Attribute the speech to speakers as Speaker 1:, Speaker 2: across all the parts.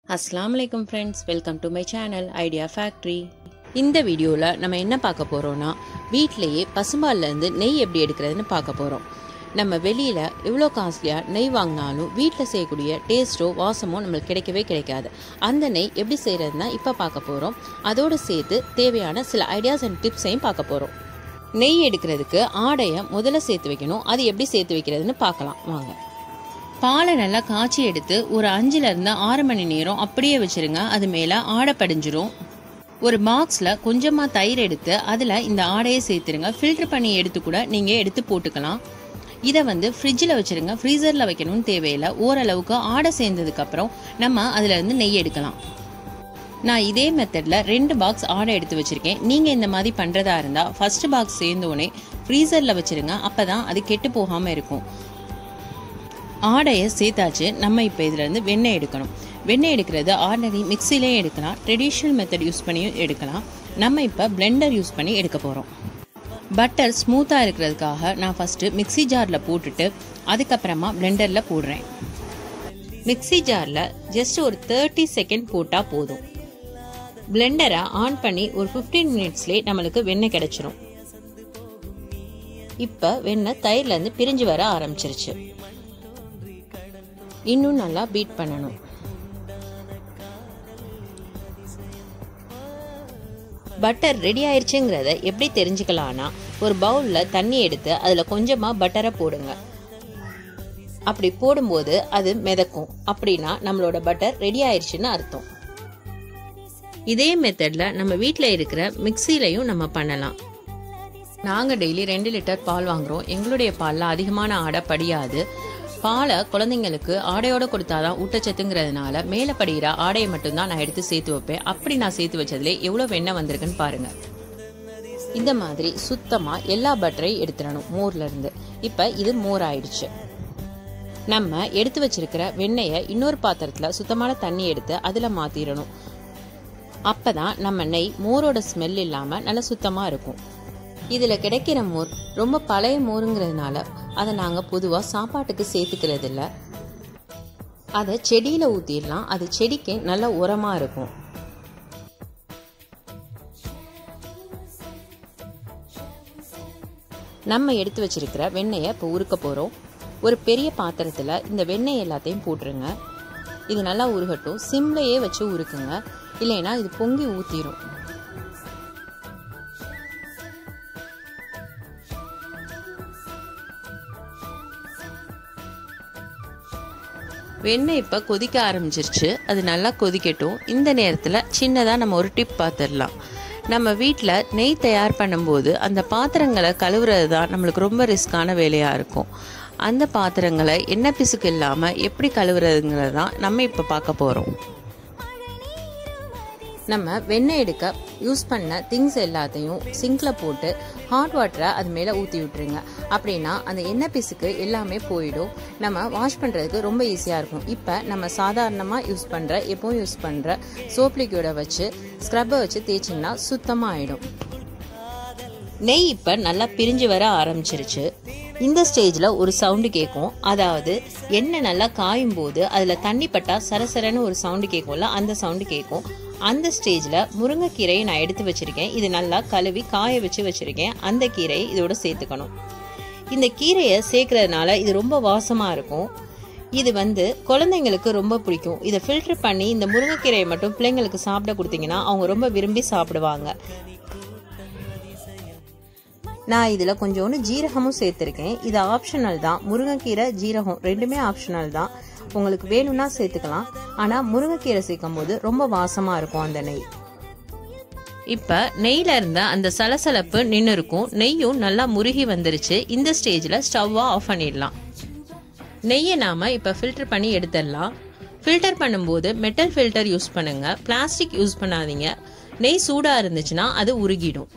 Speaker 1: அஸ்ஸலாமு அலைக்கும் friends welcome to my channel idea factory இந்த வீடியோவில் நம்ம என்ன பார்க்க போகிறோன்னா வீட்டிலேயே பசும்பால்லேருந்து நெய் எப்படி எடுக்கிறதுன்னு பார்க்க போகிறோம் நம்ம வெளியில் எவ்வளோ காஸ்ட்லியாக நெய் வாங்கினாலும் வீட்டில் செய்யக்கூடிய டேஸ்ட்டோ வாசமோ நம்மளுக்கு கிடைக்கவே கிடைக்காது அந்த நெய் எப்படி செய்கிறதுனா இப்போ பார்க்க போகிறோம் அதோடு சேர்த்து தேவையான சில ஐடியாஸ் அண்ட் டிப்ஸையும் பார்க்க போகிறோம் நெய் எடுக்கிறதுக்கு ஆடையை முதல்ல சேர்த்து வைக்கணும் அது எப்படி சேர்த்து வைக்கிறதுன்னு பார்க்கலாம் வாங்க பாலை நல்லா காய்ச்சி எடுத்து ஒரு அஞ்சுல இருந்து ஆறு மணி நேரம் அப்படியே வச்சிருங்க அது மேல ஆடை படிஞ்சிரும் ஒரு பாக்ஸ்ல கொஞ்சமா தயிர் எடுத்து அதுல இந்த ஆடையை சேர்த்துருங்க ஃபில்டர் பண்ணி எடுத்து கூட நீங்க எடுத்து போட்டுக்கலாம் இதை வந்து ஃப்ரிட்ஜில் வச்சிருங்க ஃப்ரீசரில் வைக்கணும்னு தேவையில்லை ஓரளவுக்கு ஆடை சேர்ந்ததுக்கு அப்புறம் நம்ம அதுல இருந்து நெய் எடுக்கலாம் நான் இதே மெத்தடில் ரெண்டு பாக்ஸ் ஆடை எடுத்து வச்சிருக்கேன் நீங்கள் இந்த மாதிரி பண்ணுறதா இருந்தால் ஃபர்ஸ்ட் பாக்ஸ் சேர்ந்தோடனே ஃப்ரீசரில் வச்சிருங்க அப்போ தான் அது கெட்டு போகாமல் இருக்கும் ஆடையை சேர்த்தாச்சு நம்ம இப்போ இதிலேருந்து வெண்ணெய் எடுக்கணும் வெண்ணெய் எடுக்கிறது ஆர்டினரி மிக்சிலையும் எடுக்கலாம் ட்ரெடிஷ்னல் மெத்தட் யூஸ் பண்ணியும் எடுக்கலாம் நம்ம இப்போ பிளெண்டர் யூஸ் பண்ணி எடுக்க போகிறோம் பட்டர் ஸ்மூத்தாக இருக்கிறதுக்காக நான் ஃபஸ்ட்டு மிக்ஸி ஜாரில் போட்டுட்டு அதுக்கப்புறமா பிளெண்டரில் போடுறேன் மிக்ஸி ஜாரில் ஜஸ்ட் ஒரு தேர்ட்டி செகண்ட் போட்டால் போதும் பிளெண்டரை ஆன் பண்ணி ஒரு ஃபிஃப்டீன் மினிட்ஸ்லேயே நம்மளுக்கு வெண்ணெய் கிடைச்சிரும் இப்போ வெண்ணெய் தயிர்லேருந்து பிரிஞ்சு வர ஆரம்பிச்சிருச்சு இன்னும் நல்லா பீட் பண்ணணும் பட்டர் ரெடி ஆயிருச்சுங்கிறத எப்படி தெரிஞ்சுக்கலாம்னா ஒரு பவுலில் தண்ணி எடுத்து அதில் கொஞ்சமாக பட்டரை போடுங்க அப்படி போடும்போது அது மிதக்கும் அப்படின்னா நம்மளோட பட்டர் ரெடி ஆயிருச்சுன்னு அர்த்தம் இதே மெத்தடில் நம்ம வீட்டில் இருக்கிற மிக்சிலையும் நம்ம பண்ணலாம் நாங்கள் டெய்லி ரெண்டு லிட்டர் பால் வாங்குறோம் எங்களுடைய பாலில் அதிகமான ஆடை படியாது பாலை குழந்தைங்களுக்கு ஆடையோட கொடுத்தாதான் ஊட்டச்சத்துங்கிறதுனால மேலே படிகிற ஆடையை மட்டும்தான் நான் எடுத்து சேர்த்து வைப்பேன் அப்படி நான் சேர்த்து வச்சதுல எவ்வளோ வெண்ணெய் வந்திருக்குன்னு பாருங்க இந்த மாதிரி சுத்தமாக எல்லா பட்டரையும் எடுத்துடணும் மோர்ல இருந்து இப்போ இது மோர் ஆயிடுச்சு நம்ம எடுத்து வச்சிருக்கிற வெண்ணெயை இன்னொரு பாத்திரத்தில் சுத்தமான தண்ணி எடுத்து அதில் மாற்றிடணும் அப்பதான் நம்ம நெய் மோரோட ஸ்மெல் இல்லாமல் நல்லா சுத்தமாக இருக்கும் இதில் கிடைக்கிற மோர் ரொம்ப பழைய மோருங்கிறதுனால அதை நாங்கள் பொதுவாக சாப்பாட்டுக்கு சேர்த்துக்கிறது இல்லை அதை செடியில் ஊற்றிடலாம் அது செடிக்கு நல்ல உரமாக இருக்கும் நம்ம எடுத்து வச்சிருக்கிற வெண்ணெயை இப்போ உருக்க போகிறோம் ஒரு பெரிய பாத்திரத்தில் இந்த வெண்ணெய் எல்லாத்தையும் போட்டுருங்க இது நல்லா உருகட்டும் சிம்லையே வச்சு உருக்குங்க இல்லைன்னா இது பொங்கி ஊற்றிடும் வெண்ணெய் இப்போ கொதிக்க ஆரம்பிச்சிருச்சு அது நல்லா கொதிக்கட்டும் இந்த நேரத்தில் சின்னதாக நம்ம ஒரு டிப் பார்த்துடலாம் நம்ம வீட்டில் நெய் தயார் பண்ணும்போது அந்த பாத்திரங்களை கழுவுறது தான் நம்மளுக்கு ரொம்ப ரிஸ்க்கான வேலையாக இருக்கும் அந்த பாத்திரங்களை எண்ணெய் பிசுக்கு இல்லாமல் எப்படி கழுவுறதுங்கிறது தான் நம்ம இப்போ பார்க்க போகிறோம் நம்ம வெண்ணெய் எடுக்க யூஸ் பண்ண திங்ஸ் எல்லாத்தையும் சிங்கில் போட்டு ஹாட் வாட்டரை அது மேலே ஊற்றி விட்டுருங்க அப்படின்னா அந்த எண்ணெய் பிசுக்கு எல்லாமே போயிடும் நம்ம வாஷ் பண்ணுறதுக்கு ரொம்ப ஈஸியாக இருக்கும் இப்போ நம்ம சாதாரணமாக யூஸ் பண்ணுற எப்பவும் யூஸ் பண்ணுற சோப் லிக்யூடை வச்சு ஸ்க்ரப்பை வச்சு தேய்ச்சிங்கன்னா சுத்தமாக ஆகிடும் நெய் இப்போ நல்லா பிரிஞ்சு வர ஆரம்பிச்சிருச்சு இந்த ஸ்டேஜில் ஒரு சவுண்டு கேட்கும் அதாவது எண்ணெய் நல்லா காயும் போது அதில் தண்ணி பட்டா சரசரன்னு ஒரு சவுண்டு கேட்கும்ல அந்த சவுண்டு கேட்கும் அந்த ஸ்டேஜில் முருங்கைக்கீரையை நான் எடுத்து வச்சுருக்கேன் இது நல்லா கழுவி காய வச்சு வச்சுருக்கேன் அந்த கீரையை இதோட சேர்த்துக்கணும் இந்த கீரையை சேர்க்கறதுனால இது ரொம்ப வாசமாக இருக்கும் இது வந்து குழந்தைங்களுக்கு ரொம்ப பிடிக்கும் இதை ஃபில்டர் பண்ணி இந்த முருங்கைக்கீரையை மட்டும் பிள்ளைங்களுக்கு சாப்பிட கொடுத்தீங்கன்னா அவங்க ரொம்ப விரும்பி சாப்பிடுவாங்க நான் இதில் கொஞ்சோண்டு ஜீரகமும் சேர்த்துருக்கேன் இது ஆப்ஷனல் தான் முருங்கைக்கீரை ஜீரகம் ரெண்டுமே ஆப்ஷனல் தான் உங்களுக்கு வேணும்னா சேர்த்துக்கலாம் ஆனால் முருங்கைக்கீரை சேர்க்கும் போது ரொம்ப வாசமாக இருக்கும் அந்த நெய் இப்போ நெய்யில் இருந்த அந்த சலசலப்பு நின்று இருக்கும் நெய்யும் நல்லா முருகி வந்துருச்சு இந்த ஸ்டேஜில் ஸ்டவ்வாக ஆஃப் பண்ணிடலாம் நெய்யை நாம் இப்போ ஃபில்டர் பண்ணி எடுத்துடலாம் ஃபில்டர் பண்ணும்போது மெட்டல் ஃபில்டர் யூஸ் பண்ணுங்கள் பிளாஸ்டிக் யூஸ் பண்ணாதீங்க நெய் சூடாக இருந்துச்சுன்னா அது உருகிடும்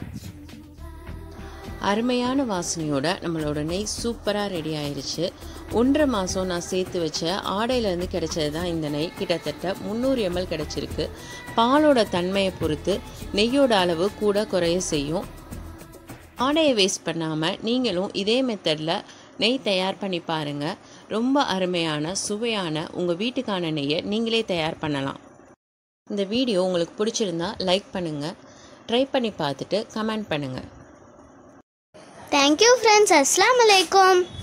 Speaker 1: அருமையான வாசனையோட நம்மளோட நெய் சூப்பராக ரெடி ஆயிருச்சு ஒன்றரை மாதம் நான் சேர்த்து வச்ச ஆடையிலேருந்து கிடைச்சது தான் இந்த நெய் கிட்டத்தட்ட முந்நூறு எம்எல் கிடைச்சிருக்கு பாலோட தன்மையை பொறுத்து நெய்யோட அளவு கூட குறைய செய்யும் ஆடையை வேஸ்ட் பண்ணாமல் நீங்களும் இதே மெத்தடில் நெய் தயார் பண்ணி பாருங்கள் ரொம்ப அருமையான சுவையான உங்கள் வீட்டுக்கான நெய்யை நீங்களே தயார் பண்ணலாம் இந்த வீடியோ உங்களுக்கு பிடிச்சிருந்தா லைக் பண்ணுங்கள் ட்ரை பண்ணி பார்த்துட்டு கமெண்ட் பண்ணுங்கள்
Speaker 2: தேங்க்யூ ஃப்ரெண்ட்ஸ் அஸ்லாம் அலைக்கும்